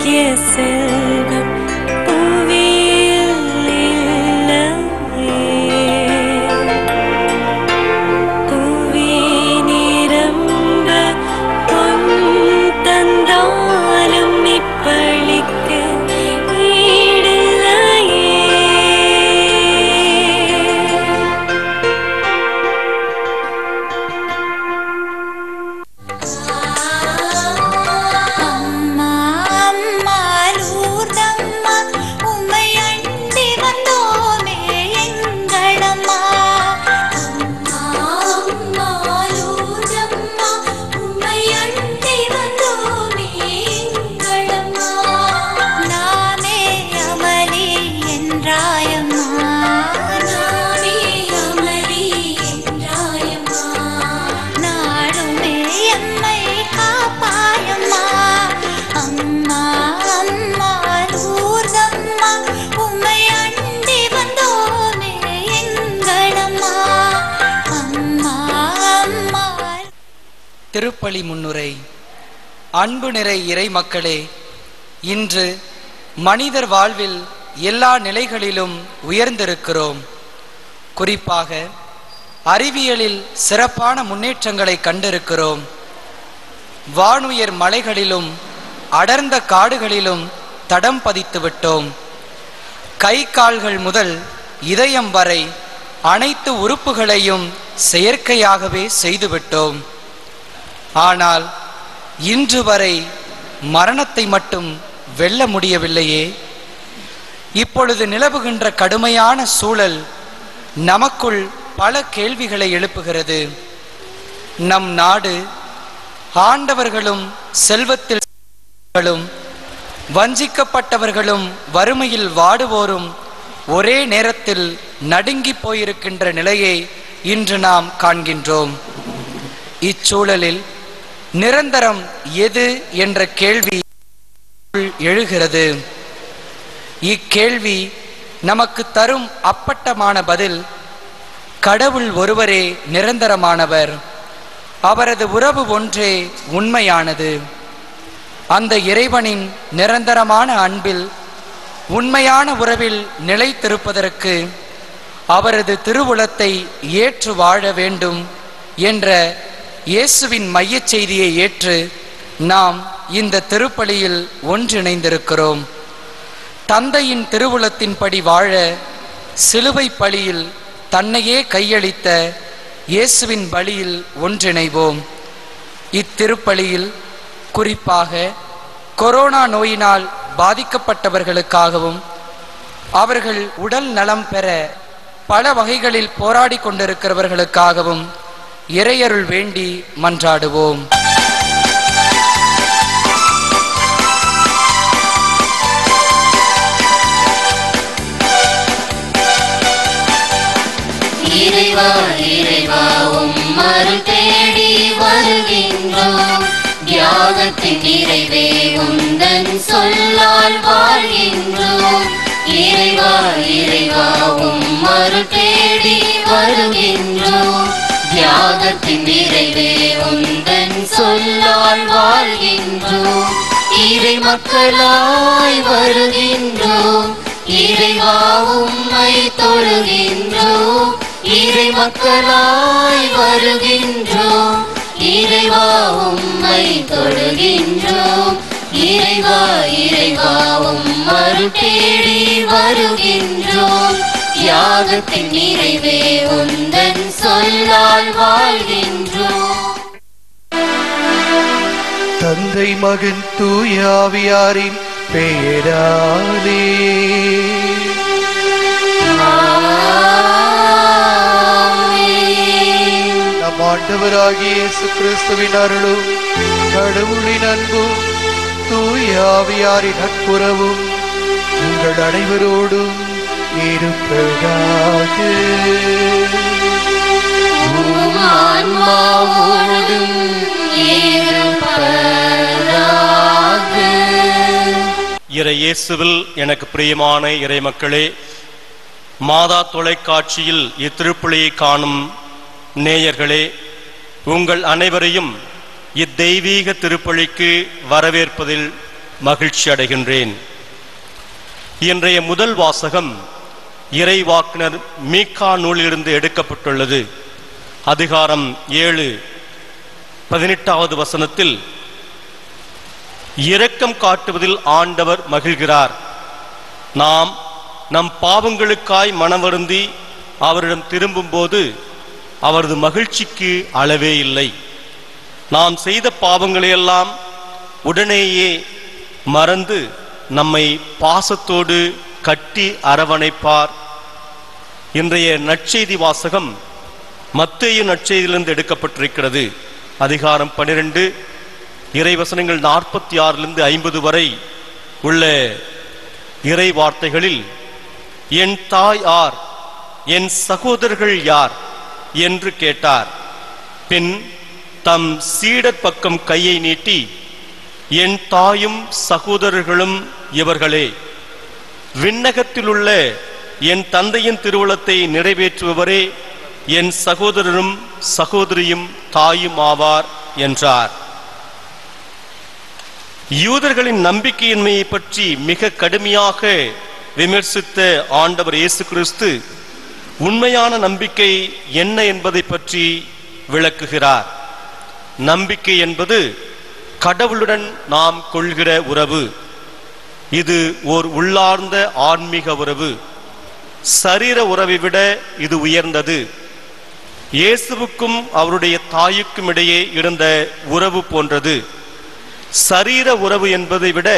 நித்திய செல்வம் புவியில் இல்லையே. புவி நிரம்ப பொன் தந்தாலும் இப்பளிக்கு ஈடில்லையே அம்மா அம்மா லூர்தம்மா உம்மை அண்டி வந்தோமே எங்களம்மா அம்மா அம்மா லூர்தம்மா உம்மை அண்டி வந்தோமே எங்களம்மா நாமே அமளி என்றாயம்மா நாமே அமளி என்றாயம்மா நாளுமே எம்மை காப்பாயம்மா அம்மா அம்மா லூர்தம்மா உம்மை அண்டி வந்தோமே எங்களம்மா அம்மா அம்மா திருப்பலி முன்னுரை அன்பு நிறை இறை மக்களே இன்று மனிதர் வாழ்வில் எல்லா நிலைகளிலும் உயர்ந்திருக்கிறோம் குறிப்பாக அறிவியலில் சிறப்பான முன்னேற்றங்களை கண்டிருக்கிறோம் வானுயர் மலைகளிலும் அடர்ந்த காடுகளிலும் தடம் பதித்து விட்டோம் கை கால்கள் முதல் இதயம் வரை அனைத்து உறுப்புகளையும் செயற்கையாகவே செய்துவிட்டோம் ஆனால் இன்று வரை மரணத்தை மட்டும் வெல்ல முடியவில்லையே இப்பொழுது நிலவுகின்ற கடுமையான சூழல் நமக்குள் பல கேள்விகளை எழுப்புகிறது நம் நாடு ஆண்டவர்களும் செல்வத்தில் களும் வஞ்சிக்கப்பட்டவர்களும் வறுமையில் வாடுவோரும் ஒரே நேரத்தில் நடுங்கி போயிருக்கின்ற நிலையை இன்று நாம் காண்கின்றோம் இச்சூழலில் நிரந்தரம் எது என்ற கேள்வி எழுகிறது இக்கேள்வி நமக்கு தரும் அப்பட்டமான பதில் கடவுள் ஒருவரே நிரந்தரமானவர் அவரது உறவு ஒன்றே உண்மையானது அந்த இறைவனின் நிரந்தரமான அன்பில் உண்மையான உறவில் நிலைத்திருப்பதற்கு அவரது திருவுளத்தை ஏற்று வாழ வேண்டும் என்ற இயேசுவின் மையச் செய்தியை ஏற்று நாம் இந்த திருப்பலியில் ஒன்றிணைந்திருக்கிறோம் தந்தையின் திருவுளத்தின்படி வாழ சிலுவை பலியில் தன்னையே கையளித்த இயேசுவின் பலியில் ஒன்றிணைவோம் இத்திருப்பலியில் குறிப்பாக கொரோனா நோயினால் பாதிக்கப்பட்டவர்களுக்காகவும் அவர்கள் உடல் நலம் பெற பல வகைகளில் போராடி கொண்டிருக்கிறவர்களுக்காகவும் இறையருள் வேண்டி மன்றாடுவோம் இறைவா இறைவா உம்மருள் தேடி வருகின்றோம் தியாகத்தின் நிறைவே உந்தன் சொல்லால் வாழ்கின்றோம் இறைவா இறைவா உம்மருள் தேடி வருகின்றோம் தியாகத்தின் நிறைவே உந்தன் சொல்லால் வாழ்கின்றோம் இறை மக்களாய் வருகின்றோம் இறைவா உம்மை தொழுகின்றோம் இறை மக்களாய் வருகின்றோம் இறைவா உம்மை தொழுகின்றோம் இறைவா இறைவா உம்மருள் தேடி வருகின்றோம் தியாகத்தின் நிறைவே உந்தன் சொல்லால் வாழ்கின்றோம் தந்தை மகன் தூயாவியாரின் பெயராலே ஆமென். நம் ஆண்டவராகிய இயேசு கிறிஸ்துவின் அருளும் கடவுளின் அன்பும் தூயாவியாரின் நட்புறவும் உங்கள் அனைவரோடும் இருப்பதாக உம் ஆன்மாவோடும் இருப்பதாக இறை இயேசுவில் எனக்கு பிரியமான இறை மக்களே மாதா தொலைக்காட்சியில் இத்திருப்பலியை காணும் நேயர்களே உங்கள் அனைவரையும் இத்தெய்வீக திருப்பலிக்கு வரவேற்பதில் மகிழ்ச்சி அடைகின்றேன் இன்றைய முதல் வாசகம் இறைவாக்கினர் மீகா நூலிலிருந்து எடுக்கப்பட்டுள்ளது அதிகாரம் ஏழு பதினெட்டாவது வசனத்தில் இரக்கம் காட்டுவதில் ஆண்டவர் மகிழ்கிறார் நாம் நம் பாவங்களுக்காய் மனவருந்தி அவரிடம் திரும்பும்போது அவரது மகிழ்ச்சிக்கு அளவே இல்லை நாம் செய்த பாவங்களையெல்லாம் உடனேயே மறந்து நம்மை பாசத்தோடு கட்டி அரவணைப்பார் இன்றைய நற்செய்தி வாசகம் மத்தேயு நற்செய்தியிலிருந்து எடுக்கப்பட்டிருக்கிறது அதிகாரம் பனிரெண்டு இறைவசனங்கள் நாற்பத்தி ஆறிலிருந்து ஐம்பது வரை உள்ள இறை வார்த்தைகளில் என் தாய் ஆர் என் சகோதரர்கள் யார் என்று கேட்டார் பின் தம் சீடர் பக்கம் கையை நீட்டி என் தாயும் சகோதரர்களும் இவர்களே விண்ணகத்திலுள்ள என் தந்தையின் திருவுளத்தை நிறைவேற்றுபவரே என் சகோதரரும் சகோதரியும் தாயும் ஆவார் என்றார் யூதர்களின் நம்பிக்கையின்மையை பற்றி மிக கடுமையாக விமர்சித்த ஆண்டவர் இயேசு கிறிஸ்து உண்மையான நம்பிக்கை என்ன என்பதை பற்றி விளக்குகிறார் நம்பிக்கை என்பது கடவுளுடன் நாம் கொள்கிற உறவு இது ஓர் உள்ளார்ந்த ஆன்மீக உறவு சரீர உறவை விட இது உயர்ந்தது இயேசுவுக்கும் அவருடைய தாயுக்கும் இடையே இருந்த உறவு போன்றது சரீர உறவு என்பதை விட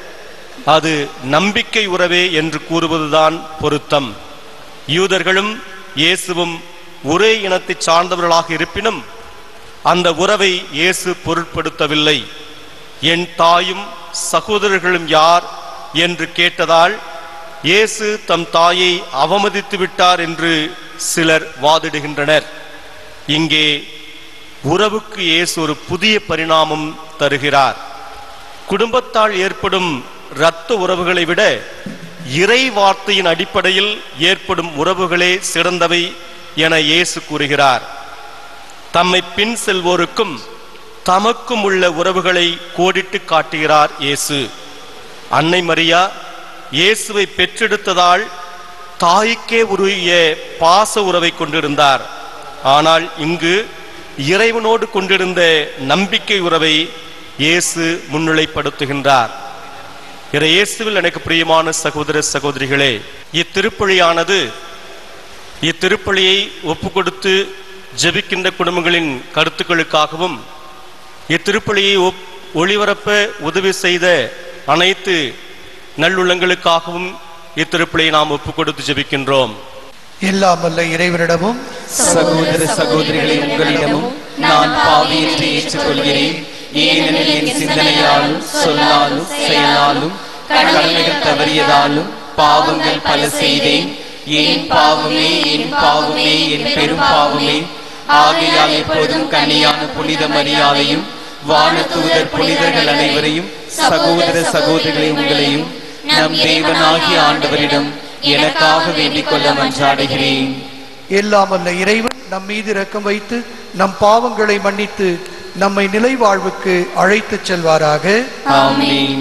அது நம்பிக்கை உறவே என்று கூறுவதுதான் பொருத்தம் யூதர்களும் இயேசுவும் ஒரே இனத்தைச் சார்ந்தவர்களாக இருப்பினும் அந்த உறவை இயேசு பொருட்படுத்தவில்லை என் தாயும் சகோதரர்களும் யார் என்று கேட்டதால் இயேசு தம் தாயை அவமதித்து விட்டார் என்று சிலர் வாதிடுகின்றனர் இங்கே உறவுக்கு இயேசு ஒரு புதிய பரிணாமம் தருகிறார் குடும்பத்தால் ஏற்படும் இரத்த உறவுகளை விட இறை வார்த்தையின் அடிப்படையில் ஏற்படும் உறவுகளே சிறந்தவை என இயேசு கூறுகிறார் தம்மை பின் செல்வோருக்கும் தமக்கும் உள்ள உறவுகளை கோடிட்டு காட்டுகிறார் இயேசு அன்னை மரியா இயேசுவை பெற்றெடுத்ததால் தாய்க்கே உரிய பாச உறவை கொண்டிருந்தார் ஆனால் இங்கு இறைவனோடு கொண்டிருந்த நம்பிக்கை உறவை இயேசு முன்னிலைப்படுத்துகின்றார் இறை இயேசுவில் எனக்கு பிரியமான சகோதர சகோதரிகளே இத்திருப்பலியானது இத்திருப்பலியை ஒப்பு கொடுத்து ஜெபிக்கின்ற குடும்பங்களின் கருத்துக்களுக்காகவும் இத்திருப்பலியை ஒப்- ஒளிபரப்ப உதவி செய்த அனைத்து நல்லுள்ளங்களுக்காகவும் இத்திருப்பலியை நாம் ஒப்பு கொடுத்து ஜெபிக்கின்றோம் எல்லாம் வல்ல இறைவனிடமும் சகோதர சகோதரிகளை உங்களிடமும் நான் பாவி என்று ஏற்றுக்கொள்கிறேன் ஏனெனில் என் சிந்தனையாலும் சொல்லாலும் செயலாலும் கடமைகள் தவறியதாலும் பாவங்கள் பல செய்தேன் என் பாவமே என் பாவமே என் பெரும் பாவமே ஆகையால் எப்பொழுதும் கன்னியான புனித மரியாதையும் வானதூதர் புனிதர்கள் அனைவரையும் சகோதர சகோதரிகளை உங்களையும் நம் தேவனாகிய ஆண்டவரிடம் எனக்காக வேண்டிக் கொள்ள மன்றாடுகிறேன் எல்லாம் வல்ல இறைவன் நம் மீது இரக்கம் வைத்து நம் பாவங்களை மன்னித்து நம்மை நிலை வாழ்வுக்கு அழைத்துச் செல்வாராக ஆமென்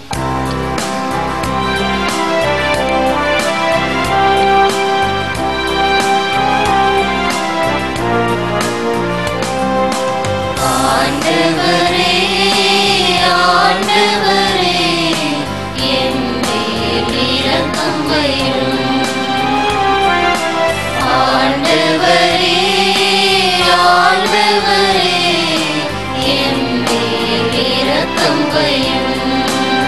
ஆண்டவரே ஆண்டவரே என் மேல் இரக்கம் வையும் ஆண்டவரே ஆண்டவரே என் மேல் இரக்கம் வையும்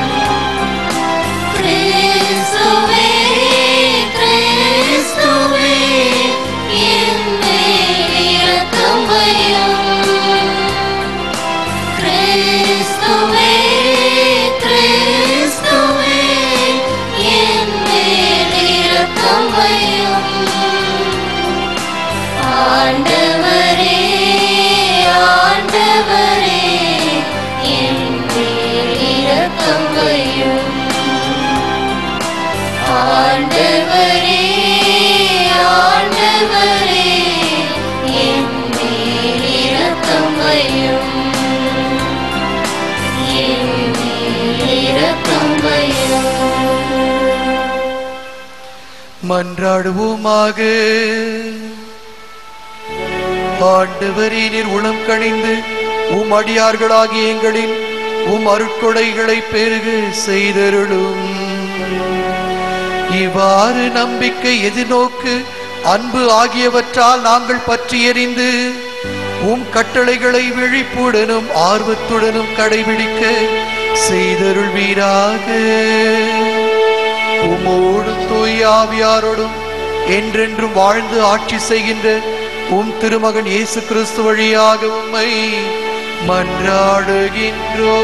மன்றாடுவோமாக ஆண்டவரே நீர் உளம் கணிந்து உம் அடியார்களாகிய எங்களின் உம் அருட்கொடைகளை பெருக செய்தருளும் இவ்வாறு நம்பிக்கை எதிர்நோக்கு அன்பு ஆகியவற்றால் நாங்கள் பற்றி எறிந்து உம் கட்டளைகளை விழிப்புடனும் ஆர்வத்துடனும் கடைபிடிக்க செய்தருள்வீராக உமோடு தூயாவியாரோடும் என்றென்றும் வாழ்ந்து ஆட்சி செய்கின்ற உம் திருமகன் இயேசு கிறிஸ்து வழியாக உம்மை மன்றாடுகின்றோ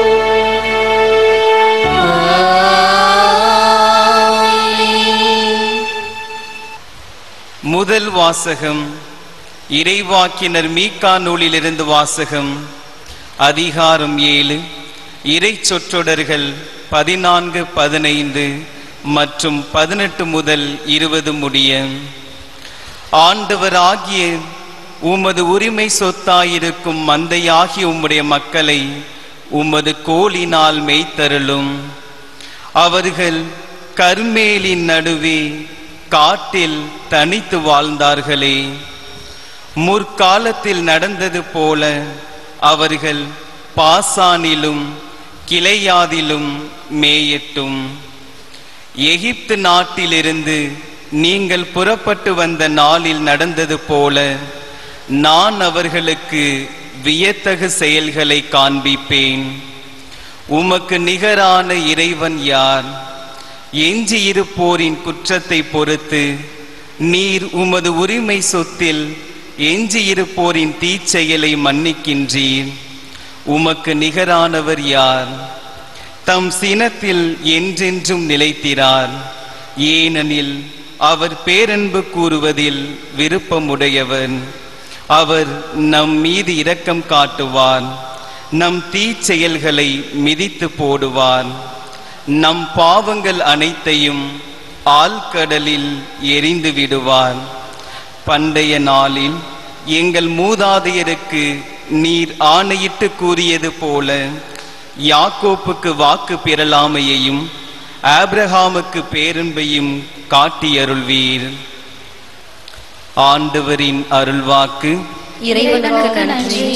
முதல் வாசகம் இறைவாக்கினர் மீகா நூலிலிருந்து வாசகம் அதிகாரம் ஏழு இறை சொற்றொடர்கள் பதினான்கு பதினைந்து மற்றும் பதினெட்டு முதல் இருபது முடிய ஆண்டவராகிய உமது உரிமை சொத்தாயிருக்கும் மந்தையாகிய உம்முடைய மக்களை உமது கோலினால் மெய்த்தருளும் அவர்கள் கர்மேலின் நடுவே காட்டில் தனித்து வாழ்ந்தார்களே முற்காலத்தில் நடந்தது போல அவர்கள் பாசானிலும் கிளையாதிலும் மேயட்டும் எகிப்து நாட்டிலிருந்து நீங்கள் புறப்பட்டு வந்த நாளில் நடந்தது போல நான் அவர்களுக்கு வியத்தகு செயல்களை காண்பிப்பேன் உமக்கு நிகரான இறைவன் யார் எஞ்சியிருப்போரின் குற்றத்தை பொறுத்து நீர் உமது உரிமை சொத்தில் எஞ்சியிருப்போரின் தீச்செயலை மன்னிக்கின்றீர் உமக்கு நிகரானவர் யார் தம் சினத்தில் என்றென்றும் நிலைத்திரார் ஏனெனில் அவர் பேரன்பு கூறுவதில் விருப்பமுடையவர் அவர் நம் மீது இரக்கம் காட்டுவார் நம் தீச்செயல்களை மிதித்து போடுவார் நம் பாவங்கள் அனைத்தையும் ஆழ்கடலில் எரிந்து விடுவார் பண்டைய நாளில் எங்கள் மூதாதையருக்கு நீர் ஆணையிட்டு கூறியது போல யாக்கோப்புக்கு வாக்கு பெறலாமையையும் ஆபிரகாமுக்கு பேரன்பையும் காட்டியருள்வீர் ஆண்டவரின் அருள்வாக்கு இறைவனுக்கு நன்றி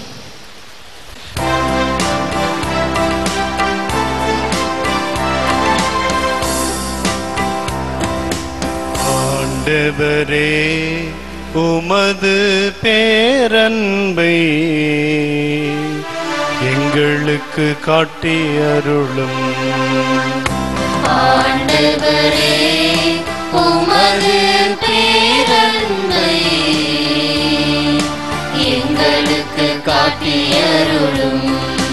ஆண்டவரே உமது பேரன்பை எங்களுக்கு காட்டி அருளும் ஆண்டவரே உமது பேரன்பை எங்களுக்கு காட்டியருளும்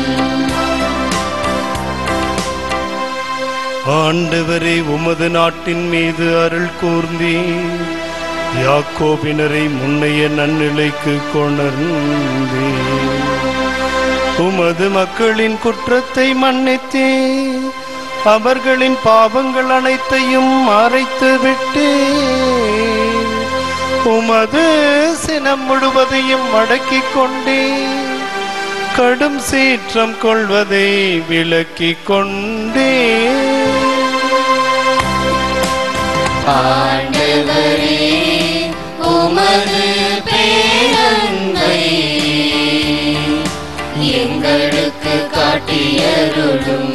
ஆண்டவரே உமது நாட்டின் மீது அருள் கூர்ந்தி யாக்கோபினரை முன்னைய நன்னிலைக்கு கொணர்ந்தே உமது மக்களின் குற்றத்தை மன்னித்தே அவர்களின் பாவங்கள் அனைத்தையும் மறைத்து விட்டே உமது சினம் முழுவதையும் அடக்கிக் கொண்டே கடும் சீற்றம் கொள்வதை விலக்கிக் கொண்டே ஆண்டவரே உமது பேரன்பை எங்களுக்கு காட்டியருளும்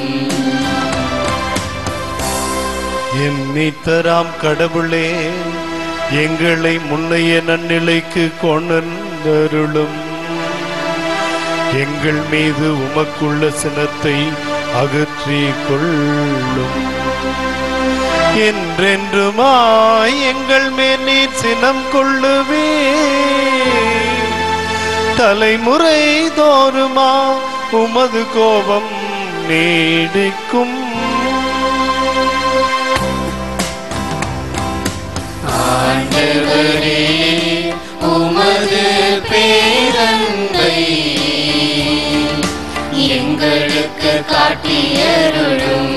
எம்மித்தராம் கடவுளே எங்களை முன்னைய நன்னிலைக்கு கொணர்ந்தருளும் எங்கள் மீது உமக்குள்ள சினத்தை அகற்றிக் கொள்ளும் என்றென்றுமாய் எங்கள் மேல் நீர் சினம் கொள்ளுவே தலைமுறை தோறுமா உமது கோபம் நீடிக்கும் ஆண்டவரே உமது பேரன்பை எங்களுக்கு காட்டியருளும்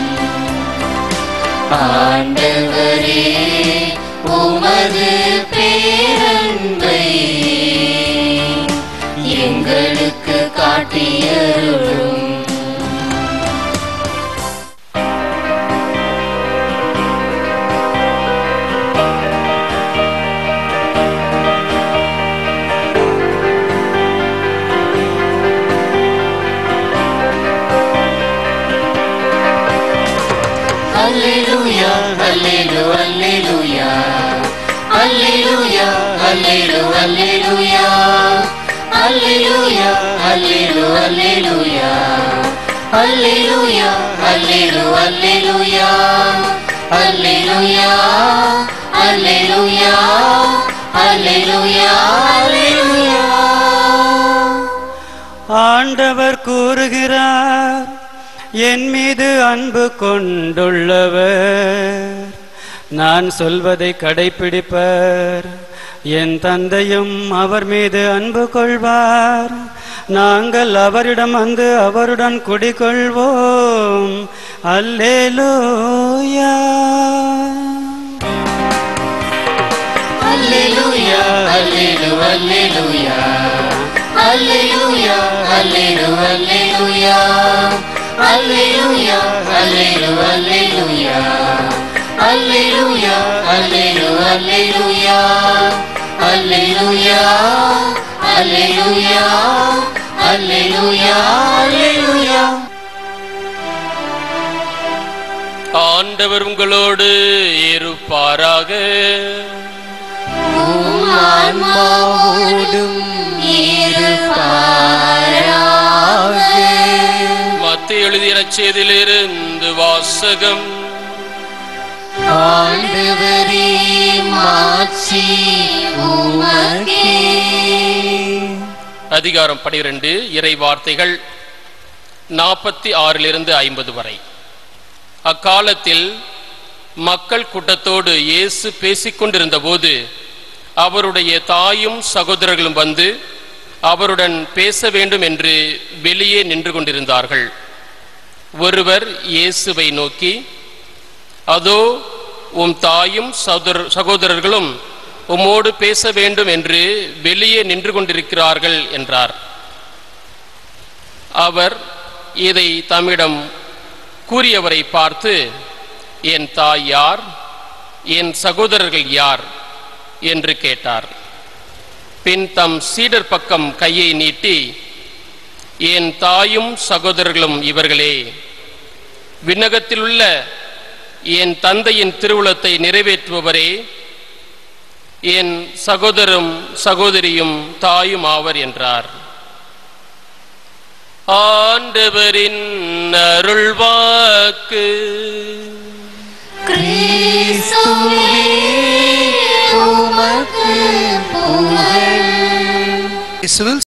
ஆண்டவரே உமது பேரன்பை எங்களுக்கு காட்டியருளும் அல்லேலூயா அல்லேலூ அல்லேலூயா அல்லேலூயா அல்லேலூ அல்லேலூயா அல்லேலூயா அல்லேலூ அல்லேலூயா அல்லேலூயா அல்லேலூ அல்லேலூயா அல்லேலூயா அல்லேலூயா அல்லேலூயா அல்லேலூயா ஆண்டவர் கூறுகிறார் என் மீது அன்பு கொண்டுள்ளவர் நான் சொல்வதை கடைப்பிடிப்பர் என் தந்தையும் அவர் மீது அன்பு கொள்வார் நாங்கள் அவரிடம் வந்து அவருடன் குடிகொள்வோம் அல்லேலூயா அல்லேலூயா அல்லேலூ அல்லேலூயா அல்லேலூயா அல்லேலூ அல்லேலூயா அல்லேலூயா அல்லேலூ அல்லேலூயா அல்லேலூயா அல்லேலூ அல்லேலூயா அல்லேலூயா அல்லேலூயா அல்லேலூயா அல்லேலூயா ஆண்டவர் உங்களோடு இருப்பாராக உம் ஆன்மாவோடும் இருப்பாராக மத்திய எழுதிய நற்செய்தியிலிருந்து வாசகம் ஆண்டவரே மாட்சி உமக்கே அதிகாரம் பனிரெண்டு இறை வார்த்தைகள் நாற்பத்தி ஆறிலிருந்து ஐம்பது வரை அக்காலத்தில் மக்கள் கூட்டத்தோடு இயேசு பேசிக் கொண்டிருந்தபோது அவருடைய தாயும் சகோதரர்களும் வந்து அவருடன் பேச வேண்டும் என்று வெளியே நின்று கொண்டிருந்தார்கள் ஒருவர் இயேசுவை நோக்கி அதோ உம் தாயும் சகோதர சகோதரர்களும் உம்மோடு பேச வேண்டும் என்று வெளியே நின்று கொண்டிருக்கிறார்கள் என்றார் அவர் இதை தம்மிடம் கூறியவரை பார்த்து என் தாய் யார் என் சகோதரர்கள் யார் என்று கேட்டார் பின் தம் சீடர் பக்கம் கையை நீட்டி என் தாயும் சகோதரர்களும் இவர்களே விண்ணகத்திலுள்ள என் தந்தையின் திருவுளத்தை நிறைவேற்றுபவரே என் சகோதரும் சகோதரியும் தாயும் ஆவர் என்றார் ஆண்டவரின் அருள்வாக்கு கிறிஸ்துவே உமக்கு புகழ் இயேசுவில்